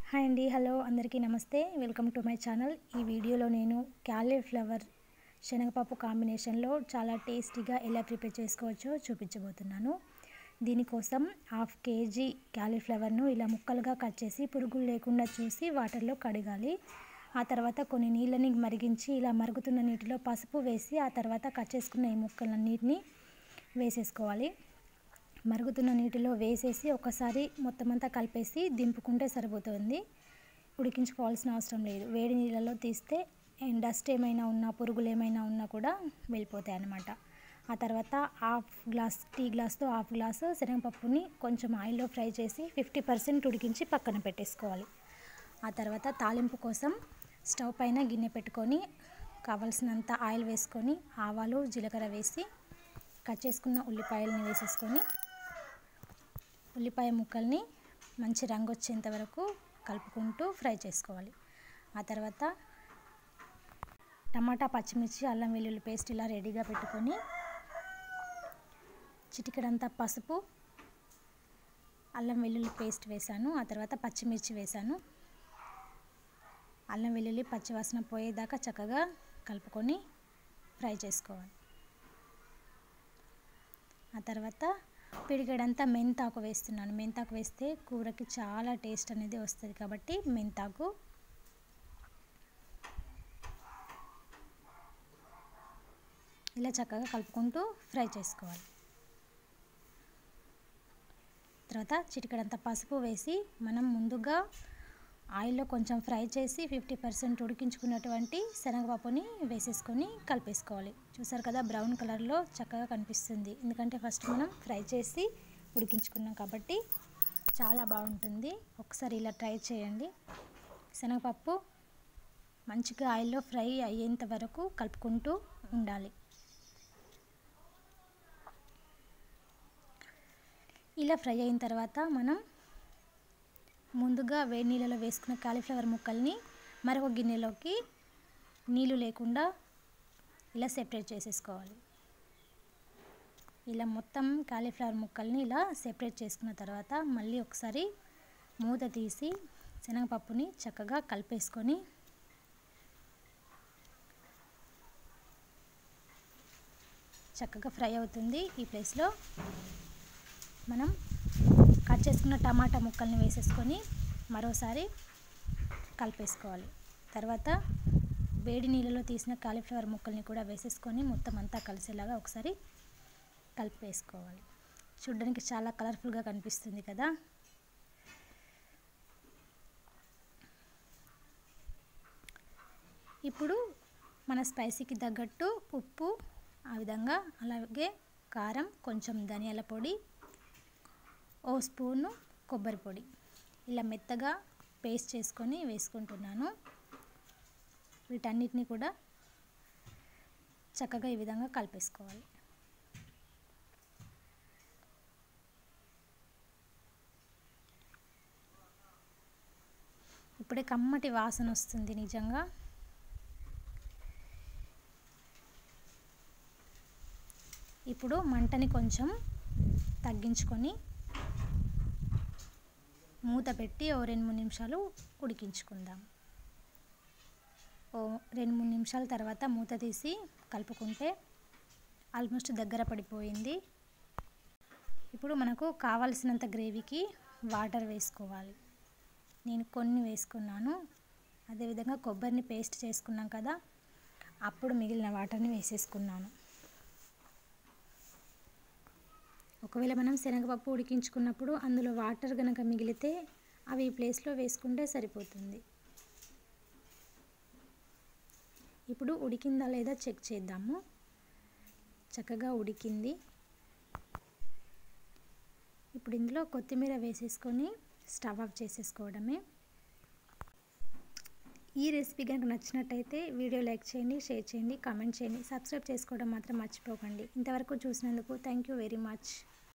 hi అండి hello అందరికీ నమస్తే వెల్కమ్ టు మై ఛానల్ ఈ వీడియోలో నేను క్యాలీఫ్లవర్ శనగపప్పు కాంబినేషన్లో చాలా టేస్టీగా ఎలా ప్రిపేర్ చేసుకోవచ్చో చూపించబోతున్నాను దీనికోసం హాఫ్ కేజీ క్యాలీఫ్లవర్ను ఇలా ముక్కలుగా కట్ చేసి పురుగులు లేకుండా చూసి వాటర్లో కడగాలి ఆ తర్వాత కొన్ని నీళ్ళని మరిగించి ఇలా మరుగుతున్న నీటిలో పసుపు వేసి ఆ తర్వాత కట్ చేసుకున్న ఈ ముక్కలన్నిటిని వేసేసుకోవాలి మరుగుతున్న నీటిలో వేసేసి ఒకసారి మొత్తం అంతా కలిపేసి దింపుకుంటే సరిపోతుంది ఉడికించుకోవాల్సిన అవసరం లేదు వేడి నీళ్ళలో తీస్తే డస్ట్ ఏమైనా ఉన్నా పురుగులు ఏమైనా ఉన్నా కూడా వెళ్ళిపోతాయి అన్నమాట ఆ తర్వాత హాఫ్ గ్లాస్ టీ గ్లాస్తో హాఫ్ గ్లాసు శనగపప్పుని కొంచెం ఆయిల్లో ఫ్రై చేసి ఫిఫ్టీ పర్సెంట్ ఉడికించి పక్కన పెట్టేసుకోవాలి ఆ తర్వాత తాలింపు కోసం స్టవ్ పైన గిన్నె పెట్టుకొని కావలసినంత ఆయిల్ వేసుకొని ఆవాలు జీలకర్ర వేసి కట్ చేసుకున్న ఉల్లిపాయలని వేసేసుకొని ఉల్లిపాయ ముక్కల్ని మంచి రంగు వచ్చేంత వరకు కలుపుకుంటూ ఫ్రై చేసుకోవాలి ఆ తర్వాత టమాటా పచ్చిమిర్చి అల్లం వెల్లుల్లి పేస్ట్ ఇలా రెడీగా పెట్టుకొని చిటికెడంతా పసుపు అల్లం వెల్లుల్లి పేస్ట్ వేసాను ఆ తర్వాత పచ్చిమిర్చి వేసాను అల్లం వెల్లుల్లి పచ్చివాసన పోయేదాకా చక్కగా కలుపుకొని ఫ్రై చేసుకోవాలి ఆ తర్వాత పిడిగడంతా మెంతాకు వేస్తున్నాను మెంతాకు వేస్తే కూరకి చాలా టేస్ట్ అనేది వస్తుంది కాబట్టి మెంతాకు ఇలా చక్కగా కలుపుకుంటూ ఫ్రై చేసుకోవాలి తర్వాత చిటికడంత పసుపు వేసి మనం ముందుగా ఆయిల్లో కొంచెం ఫ్రై చేసి ఫిఫ్టీ పర్సెంట్ ఉడికించుకున్నటువంటి శనగపప్పుని వేసేసుకొని కలిపేసుకోవాలి చూసారు కదా బ్రౌన్ కలర్లో చక్కగా కనిపిస్తుంది ఎందుకంటే ఫస్ట్ మనం ఫ్రై చేసి ఉడికించుకున్నాం కాబట్టి చాలా బాగుంటుంది ఒకసారి ఇలా ట్రై చేయండి శనగపప్పు మంచిగా ఆయిల్లో ఫ్రై అయ్యేంత వరకు కలుపుకుంటూ ఉండాలి ఇలా ఫ్రై అయిన తర్వాత మనం ముందుగా వేడి నీళ్ళలో వేసుకున్న కాలీఫ్లవర్ ముక్కల్ని మరొక గిన్నెలోకి నీళ్ళు లేకుండా ఇలా సెపరేట్ చేసేసుకోవాలి ఇలా మొత్తం కాలీఫ్లవర్ ముక్కల్ని ఇలా సెపరేట్ చేసుకున్న తర్వాత మళ్ళీ ఒకసారి మూత తీసి శనగపప్పుని చక్కగా కలిపేసుకొని చక్కగా ఫ్రై అవుతుంది ఈ ప్లేస్లో మనం కట్ చేసుకున్న టమాటా ముక్కల్ని వేసేసుకొని మరోసారి కలిపేసుకోవాలి తర్వాత వేడి నీళ్ళలో తీసిన కాలీఫ్లవర్ ముక్కల్ని కూడా వేసేసుకొని మొత్తం అంతా కలిసేలాగా ఒకసారి కలిపేసుకోవాలి చూడడానికి చాలా కలర్ఫుల్గా కనిపిస్తుంది కదా ఇప్పుడు మన స్పైసీకి తగ్గట్టు ఉప్పు ఆ విధంగా అలాగే కారం కొంచెం ధనియాల పొడి ఓ స్పూను కొబ్బరి పొడి ఇలా మెత్తగా పేస్ట్ చేసుకొని వేసుకుంటున్నాను వీటన్నిటిని కూడా చక్కగా ఈ విధంగా కలిపేసుకోవాలి ఇప్పుడే కమ్మటి వాసన వస్తుంది నిజంగా ఇప్పుడు మంటని కొంచెం తగ్గించుకొని మూత పెట్టి ఓ రెండు మూడు నిమిషాలు ఉడికించుకుందాం ఓ రెండు మూడు నిమిషాల తర్వాత మూత తీసి కలుపుకుంటే ఆల్మోస్ట్ దగ్గర పడిపోయింది ఇప్పుడు మనకు కావలసినంత గ్రేవీకి వాటర్ వేసుకోవాలి నేను కొన్ని వేసుకున్నాను అదేవిధంగా కొబ్బరిని పేస్ట్ చేసుకున్నాం కదా అప్పుడు మిగిలిన వాటర్ని వేసేసుకున్నాను ఒకవేళ మనం శనగపప్పు ఉడికించుకున్నప్పుడు అందులో వాటర్ కనుక మిగిలితే అవి ఈ ప్లేస్లో వేసుకుంటే సరిపోతుంది ఇప్పుడు ఉడికిందా లేదా చెక్ చేద్దాము చక్కగా ఉడికింది ఇప్పుడు ఇందులో కొత్తిమీర వేసేసుకొని స్టవ్ ఆఫ్ చేసేసుకోవడమే ఈ రెసిపీ కనుక నచ్చినట్టయితే వీడియో లైక్ చేయండి షేర్ చేయండి కామెంట్ చేయండి సబ్స్క్రైబ్ చేసుకోవడం మాత్రం మర్చిపోకండి ఇంతవరకు చూసినందుకు థ్యాంక్ యూ వెరీ మచ్